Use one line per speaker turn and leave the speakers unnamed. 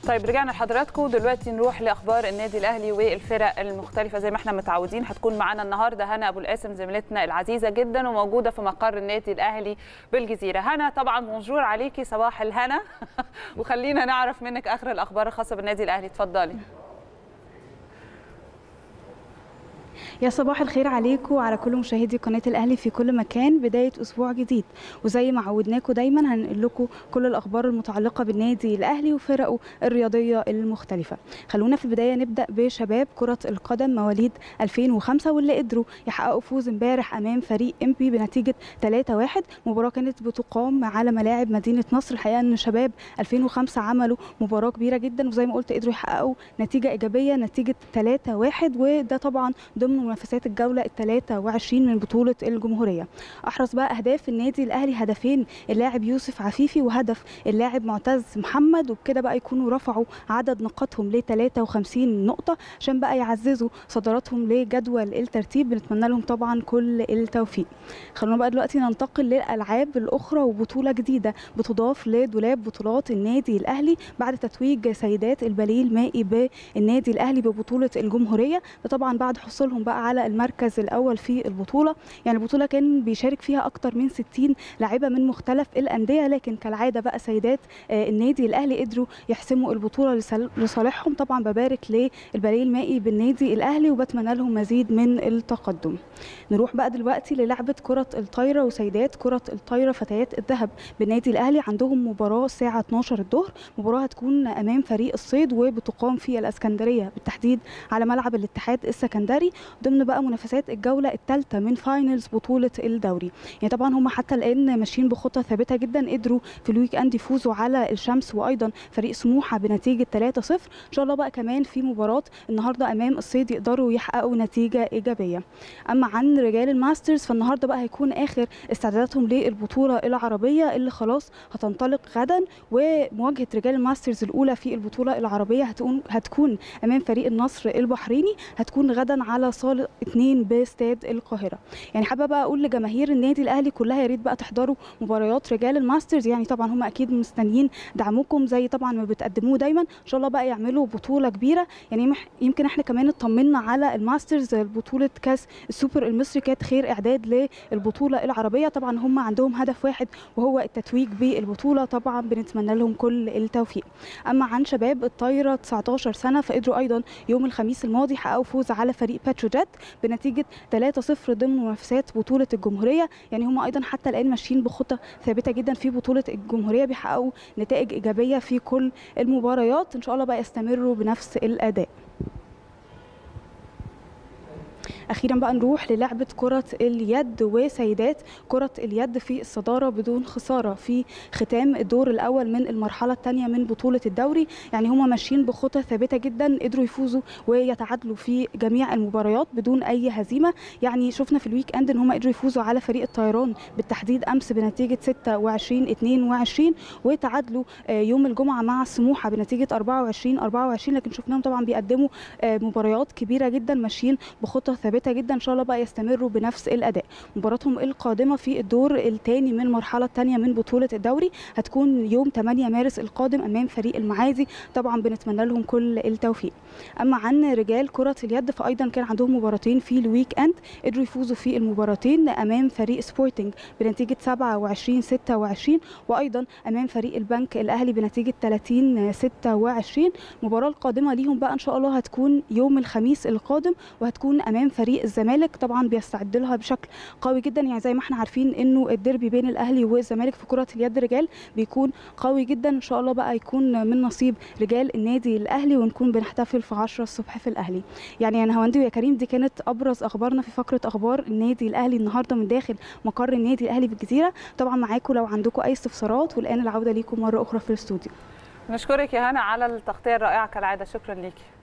طيب رجعنا لحضراتكم دلوقتي نروح لاخبار النادي الاهلي والفرق المختلفه زي ما احنا متعودين هتكون معانا النهارده هنا ابو القاسم زميلتنا العزيزه جدا وموجوده في مقر النادي الاهلي بالجزيره هنا طبعا بونجور عليكي صباح الهنا وخلينا نعرف منك اخر الاخبار الخاصه بالنادي الاهلي اتفضلي
يا صباح الخير عليكم وعلى كل مشاهدي قناه الاهلي في كل مكان بدايه اسبوع جديد وزي ما عودناكم دايما هنقول لكم كل الاخبار المتعلقه بالنادي الاهلي وفرقه الرياضيه المختلفه خلونا في البدايه نبدا بشباب كره القدم مواليد 2005 واللي قدروا يحققوا فوز امبارح امام فريق ام بي بنتيجه 3-1 مباراه كانت بتقام على ملاعب مدينه نصر الحقيقه ان شباب 2005 عملوا مباراه كبيره جدا وزي ما قلت قدروا يحققوا نتيجه ايجابيه نتيجه 3-1 وده طبعا ضمن منافسات الجوله ال 23 من بطوله الجمهوريه احرز بقى اهداف النادي الاهلي هدفين اللاعب يوسف عفيفي وهدف اللاعب معتز محمد وبكده بقى يكونوا رفعوا عدد نقاطهم ل 53 نقطه عشان بقى يعززوا صداراتهم لجدول الترتيب بنتمنى لهم طبعا كل التوفيق خلونا بقى دلوقتي ننتقل للالعاب الاخرى وبطوله جديده بتضاف لدولاب بطولات النادي الاهلي بعد تتويج سيدات الباليه المائي بالنادي الاهلي ببطوله الجمهوريه ده طبعا بعد حصولهم بقى على المركز الاول في البطوله يعني البطوله كان بيشارك فيها اكتر من 60 لاعبه من مختلف الانديه لكن كالعاده بقى سيدات النادي الاهلي قدروا يحسموا البطوله لصالحهم طبعا ببارك للباليه المائي بالنادي الاهلي وبتمنى لهم مزيد من التقدم نروح بقى دلوقتي للعبه كره الطايره وسيدات كره الطايره فتيات الذهب بالنادي الاهلي عندهم مباراه الساعه 12 الظهر مباراه هتكون امام فريق الصيد وبتقام في الاسكندريه بالتحديد على ملعب الاتحاد السكندري ضمن بقى منافسات الجوله الثالثه من فاينلز بطوله الدوري يعني طبعا هم حتى الان ماشيين بخطه ثابته جدا قدروا في الويك اند يفوزوا على الشمس وايضا فريق سموحه بنتيجه 3-0 ان شاء الله بقى كمان في مباراه النهارده امام الصيد يقدروا يحققوا نتيجه ايجابيه اما عن رجال الماسترز فالنهارده بقى هيكون اخر استعداداتهم للبطوله العربيه اللي خلاص هتنطلق غدا ومواجهه رجال الماسترز الاولى في البطوله العربيه هتكون هتكون امام فريق النصر البحريني هتكون غدا على صاله اثنين باستاد القاهره يعني حابه بقى اقول لجماهير النادي الاهلي كلها يا ريت بقى تحضروا مباريات رجال الماسترز يعني طبعا هم اكيد مستنيين دعمكم زي طبعا ما بتقدموه دايما ان شاء الله بقى يعملوا بطوله كبيره يعني يمكن احنا كمان اطمنا على الماسترز بطوله كاس السوبر المصري كانت خير اعداد للبطوله العربيه طبعا هم عندهم هدف واحد وهو التتويج بالبطوله طبعا بنتمنى لهم كل التوفيق اما عن شباب الطايره 19 سنه فقدروا ايضا يوم الخميس الماضي حققوا فوز على فريق باتروجيت بنتيجه 3-0 ضمن منافسات بطوله الجمهوريه يعني هم ايضا حتى الان ماشيين بخطه ثابته جدا في بطوله الجمهوريه بيحققوا نتائج ايجابيه في كل المباريات ان شاء الله بقى يستمروا بنفس الاداء اخيرا بقى نروح للعبه كره اليد وسيدات كره اليد في الصداره بدون خساره في ختام الدور الاول من المرحله الثانيه من بطوله الدوري يعني هم ماشيين بخطى ثابته جدا قدروا يفوزوا ويتعادلوا في جميع المباريات بدون اي هزيمه يعني شفنا في الويك اند ان هم قدروا يفوزوا على فريق الطيران بالتحديد امس بنتيجه 26 22 وتعادلوا يوم الجمعه مع سموحه بنتيجه 24 24 لكن شفناهم طبعا بيقدموا مباريات كبيره جدا ماشيين بخطى ثابته جدا ان شاء الله بقى يستمروا بنفس الاداء مباراتهم القادمه في الدور الثاني من المرحله الثانيه من بطوله الدوري هتكون يوم 8 مارس القادم امام فريق المعادي طبعا بنتمنى لهم كل التوفيق اما عن رجال كره اليد فايضا كان عندهم مباراتين في الويك اند قدروا يفوزوا في المباراتين امام فريق سبورتنج بنتيجه 27 26 وايضا امام فريق البنك الاهلي بنتيجه 30 26 المباراه القادمه ليهم بقى ان شاء الله هتكون يوم الخميس القادم وهتكون امام فريق الزمالك طبعا بيستعد لها بشكل قوي جدا يعني زي ما احنا عارفين انه الديربي بين الاهلي والزمالك في كره اليد رجال بيكون قوي جدا ان شاء الله بقى يكون من نصيب رجال النادي الاهلي ونكون بنحتفل في 10 الصبح في الاهلي يعني يا نهاوندي ويا كريم دي كانت ابرز اخبارنا في فقره اخبار النادي الاهلي النهارده من داخل مقر النادي الاهلي بالجزيره طبعا معاكم لو عندكم اي استفسارات والان العوده ليكم مره اخرى في الاستوديو
نشكرك يا هنا على التغطيه الرائعه كالعاده شكرا ليكي